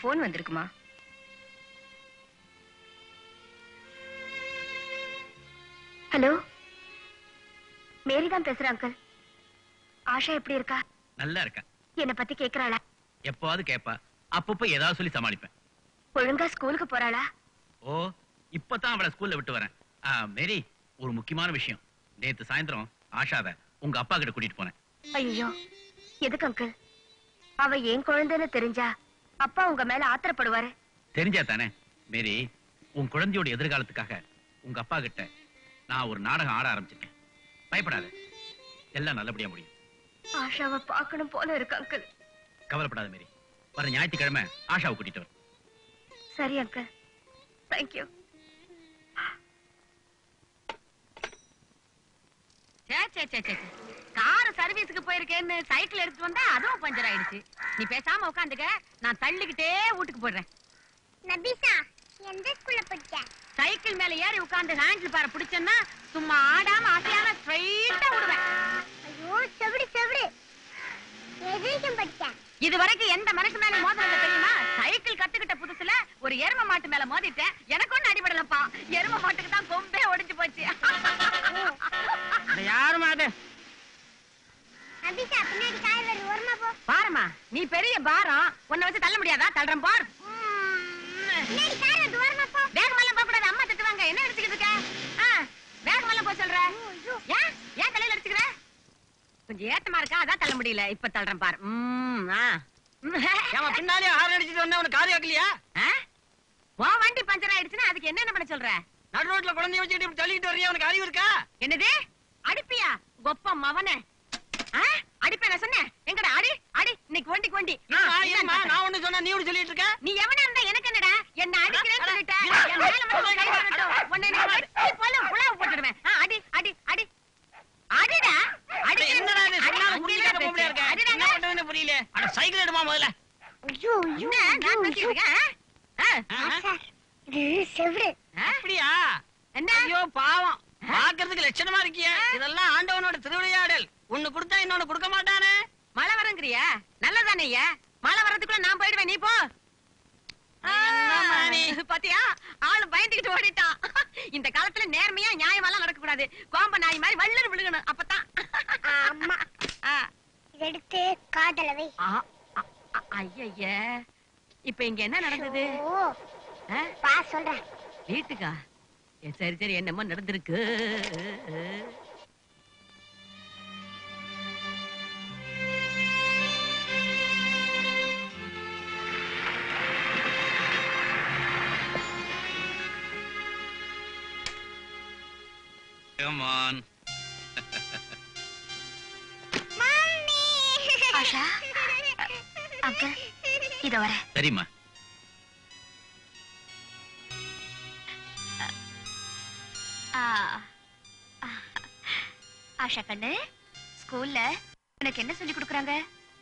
Phone வந்திருக்குமா hello மேரி தான் பேசுறேன் அங்கிள் ஆஷா எப்படி இருக்கா நல்லா இருக்கா என்ன பத்தி கேக்குறாளா எப்பவாவது கேப்பா அப்பப்போ ஏதாவது சொல்லி சமாளிப்பேன் ஒழுங்கா ஸ்கூலுக்கு போறாளா ஓ இப்பதான் அவளை ஸ்கூல்ல விட்டு வரேன் ஆ, மேரி ஒரு முக்கியமான விஷயம் நேத்து சாயந்தரம் ஆஷாவை உங்க அப்பா கிட்ட கூட்டிட்டு போனேன் ஐயோ எதுக்கு அங்கிள் அவ என் குழந்தைன்னு தெரிஞ்சா அப்பா உங்க மேல ஆத்திரப்படுவாரு தெரிஞ்சா தானே மேரி உன் குழந்தையோட எதிர்காலத்துக்காக உங்க அப்பா கிட்ட நான் ஒரு நாடகம் ஆட ஆரம்பிச்சிருக்கேன் பயப்படாத எல்லாம் நல்லபடியா முடியும் ஆஷாவை பார்க்கணும் போல இருக்கு அங்கிள் கவலைப்படாத மேரி வர ஞாயிற்றுக்கிழமை ஆஷாவை கூட்டிட்டு வரேன் சரி அங்கிள் தேங்க்யூ சே சே சே சே சே. கார் சர்வீஸுக்கு போயிருக்கேன்னு சைக்கிள் எடுத்துட்டு வந்தா அதுவும் பஞ்சர் ஆயிடுச்சு நீ பேசாம உட்காந்துக்க நான் தள்ளிக்கிட்டே வீட்டுக்கு போடுறேன் நபிசா எந்த ஸ்கூல்ல படிச்ச சைக்கிள் மேல ஏறி உட்கார்ந்து ஹேண்டில் பார பிடிச்சேன்னா சும்மா ஆடாம அசையாம ஸ்ட்ரைட்டா விடுவேன் ஐயோ செவிடு செவிடு எதுக்கும் படிச்ச இது வரைக்கும் எந்த மனுஷன் மேல மோதினது தெரியுமா சைக்கிள் கத்துக்கிட்ட புதுசுல ஒரு எரும மாட்டு மேல மோதிட்டேன் எனக்கு ஒண்ணு அடிபடலப்பா எரும மாட்டுக்கு தான் கொம்பே ஒடிஞ்சு போச்சு யாருமா அது நபிசா பின்னாடி கார் வருது ஓரமா போ பாருமா நீ பெரிய பாரம் உன்னை வச்சு தள்ள முடியாதா தள்ளுறேன் பார் பின்னாடி கார் வருது ஓரமா போ வேகமெல்லாம் போக கூடாது அம்மா திட்டுவாங்க என்ன எடுத்துக்கிட்டு இருக்க ஆ, வேகமெல்லாம் போக சொல்ற ஏன் ஏன் தலையில அடிச்சுக்கிற கொஞ்சம் ஏத்தமா இருக்கா அதான் தள்ள முடியல இப்ப தள்ளுறேன் பார் ம், ஆ. ஏமா பின்னாலே ஹார்ன் அடிச்சிட்டு வந்தா உனக்கு காது கேட்கலையா ஆ? உன் வண்டி பஞ்சர் ஆயிடுச்சுன்னா அதுக்கு என்னென்ன பண்ண சொல்ற நடு ரோட்ல குழந்தைய வச்சுக்கிட்டு இப்படி தள்ளிக்கிட்டு வர்றியா உனக்கு அறிவு இருக்கா என்னது அடிப்பியா கொப்ப மவனே ஆ? அடிப்பேன் சொன்னேன் எங்கடா அடி அடி இன்னைக்கு வண்டிக்கு வண்டி ஆ, இருமா, இதான் இருமா, பார்த்தேன். நான் ஒண்ணு சொன்னா நீ இப்படி சொல்லிட்டு இருக்க நீ எவனா இருந்தா எனக்கு என்னடா என்ன அடிக்கிறேன்னு சொல்லிட்ட என் மேல மட்டும் கை வரட்டும் உன்னை நீ வெட்டி போல உலவ போட்டுடுவேன் ஆ, அடி அடி அடி அடிடா அடி என்னடா இது சொன்னாலும் புரியாத பொம்பளையா இருக்க என்ன பண்றதுன்னு புரியல அட சைக்கிள் எடுமா முதல்ல ஐயோ என்ன நான் பேசிட்டு இருக்கேன் ஆ? ஆ? சார் இது செவிடு ஆ? அப்படியா என்ன ஐயோ பாவம் பாக்குறதுக்கு லட்சணமா இருக்கியே இதெல்லாம் ஆண்டவனோட திருவிளையாடல் ஒண்ணு கொடுத்தா இன்னொன்னு கொடுக்க மாட்டானே மழை வருங்கிறியா நல்லதானே ஐயா மழை வர்றதுக்குள்ள நான் போயிடுவேன் நீ போ ஆ, என்னம்மா நீ? பாத்தியா ஆளு பயந்துகிட்டு ஓடிட்டான் இந்த காலத்துல நேர்மையா நியாயமெல்லாம் நடக்க கூடாது கோம்ப நாய் மாதிரி வள்ளர் விழுகணும் அப்பதான் ஆமா ஆ. இதை எடுத்து காதல வை ஆ, அ- அ- ஐயைய இப்ப இங்க என்ன நடந்தது ஓ ஆ? பா சொல்றேன் வீட்டுக்கா ஏ, சரி சரி என்னமோ நடந்திருக்கு Come on. Mummy Asha uncle இத வர சரிம்மா ஆஷா கண்ணு ஸ்கூல்ல உனக்கு என்ன சொல்லி கொடுக்குறாங்க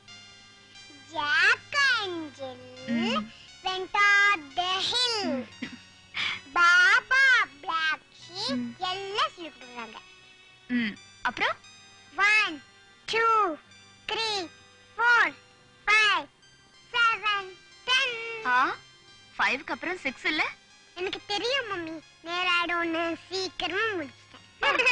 Jack Angel ம். went on the hill. Baba Black Sheep ம். எல்லாம் சொல்லி கொடுக்குறாங்க ம் அப்புறம் one two three four five seven ten ஆ ஃபைவ்க்கு அப்புறம் சிக்ஸ் இல்ல எனக்கு தெரியும் மம்மி நேராயிடும்னு சீக்கிரமா முடிச்சிட்டேன்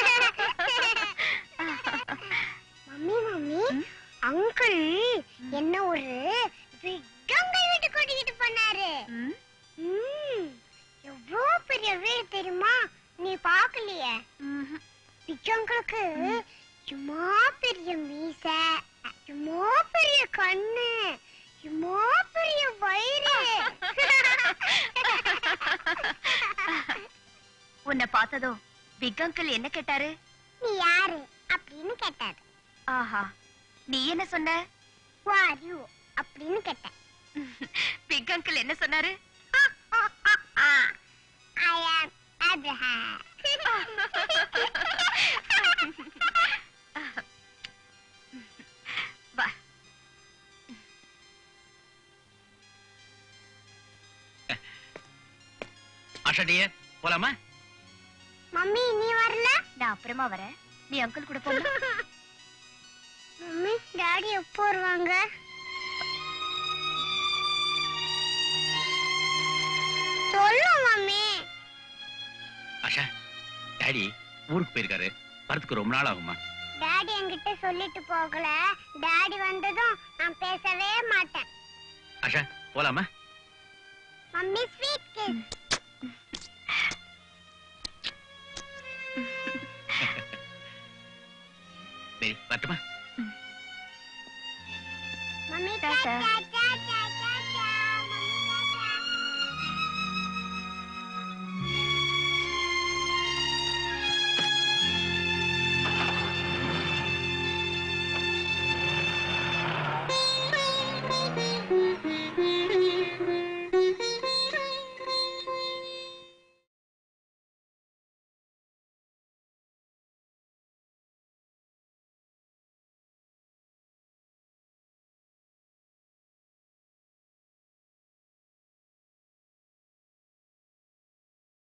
மம்மி மம்மி ம்? அங்கிள் என்ன ஒரு விட்டங்கள் வீட்டு கூட்டிக்கிட்டு போனாரு ம் ம், எவ்வளோ பெரிய வீடு தெரியுமா நீ பார்க்கலையே ம்ஹும். பிச்சங்களுக்கு சும்மா பெரிய மீச சும்மா பெரிய கண்ணு சும்மா பெரிய வயிறு உன்னை பார்த்ததோ பிக் அங்கிள் என்ன கேட்டாரு நீ யாரு அப்படின்னு கேட்டாரு ஆஹா நீ என்ன சொன்ன வார் யூ அப்படின்னு கேட்டேன் பிக் அங்கிள் என்ன சொன்னாரு ஐ ஆம் அப்ரஹாம் வா ஆஷா டியர் போலாமா மம்மி நீ வரல நான் அப்புறமா வரேன் நீ அங்கிள் கூட போங்க மம்மி டாடி எப்போ வருவாங்க சொல்லு மம்மி ஆஷா டாடி ஊருக்கு போயிருக்காரு வரதுக்கு ரொம்ப நாள் ஆகுமா டாடி என்கிட்ட சொல்லிட்டு போகல டாடி வந்ததும் நான் பேசவே மாட்டேன் ஆஷா போலாமா மம்மி ஸ்வீட் கிஸ் சரி வரட்டுமா